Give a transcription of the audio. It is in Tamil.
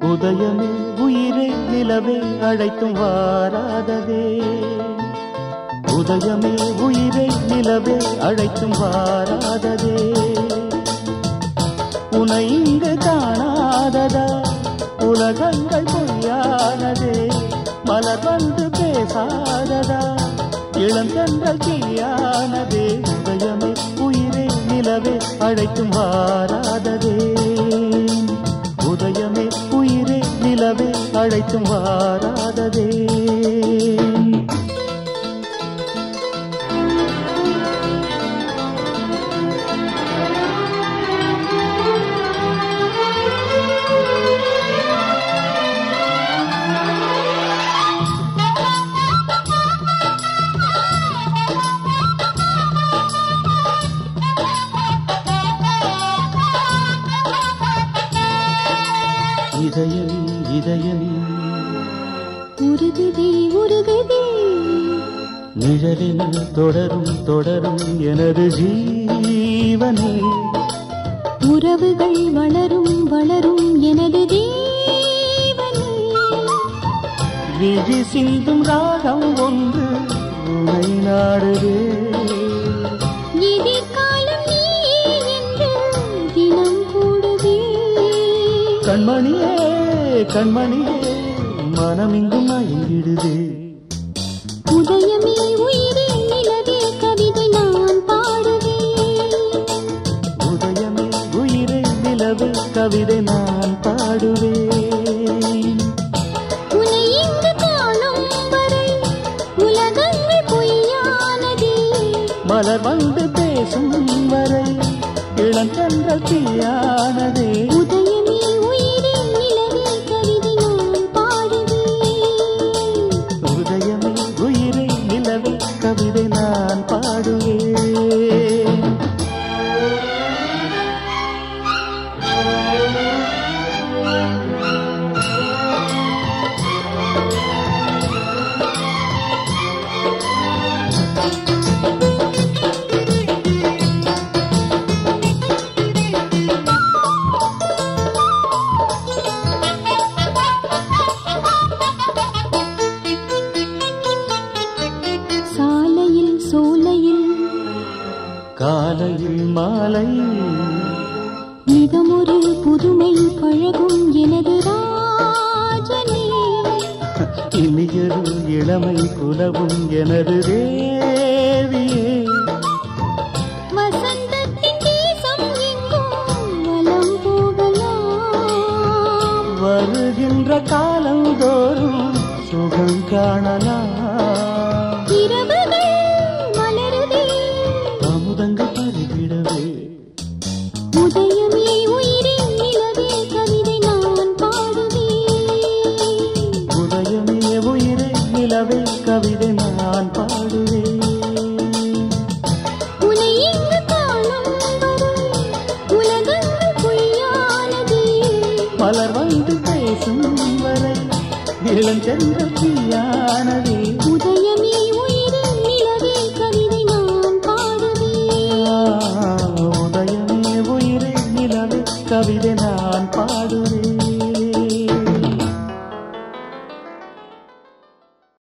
உதயமே உயிரே நிலவே அழைத்தும் வாராததே உதயமே உயிரே நிலவே அழைத்தும் வாராததே உனை இங்கு காணாததா உலகங்கள் பொய்யானதே மலர் வந்து பேசாததா இளங்கங்கள் தீயானதே உதயமே உயிரே நிலவே அழைத்தும் வாராததே உதயமே உயிரே நிலவே அழைத்தும் வாராததே இதயமே இதயமே உருகுதே உருகுதே நிழலில் தொடரும் தொடரும் எனது ஜீவனே உறவுகள் வளரும் வளரும் எனது ஜீவனே விழி சிந்தும் ராகம் ஒன்று உனை நாடுதே எதிர்காலம் நீயே என்று தினம் கூடுதே கண்மணியே கண்மணியே மனமிங்கும் மயங்கிடுதே உதயமே உயிரே நிலவே கவிதை நான் பாடுவேன் உதயமே உயிரே நிலவே கவிதை நான் பாடுவேன் உன்னை இங்கு காணும் வரை உலகங்கள் பொய்யானதே மலர் வந்து பேசும் வரை இளங்கன்றல் தீயானதே உதயமே உயிரே நிலவே கவிதை நான் பாடுவேன் உதயமே உயிரே நிலவே கவிதை நான் பாடுவேன் சாலையில் சோலையில் காலையில் மாலை மிகமொரு புதுமை பழகும் எனது ராஜனே இனியொரு இளமை புலவும் எனது தேவியே வசந்தத்தின் தேசம் எங்கும் வலம் போகலாம் வருகின்ற காலந்தோறும் சுகம் காணலாம் இரவுகள் மலருதே அமுதங்கள் பருகிடவே உதயமே உயிரே நிலவே கவிதை நான் பாடுவேன் உதயமே உயிரே நிலவே கவிதை நான் பாடுவேன் உன்னை இங்கு காணும் வரை உலகங்கள் பொய்யானதே மலர் வந்து பேசும் வரை இளஞ்சென்ற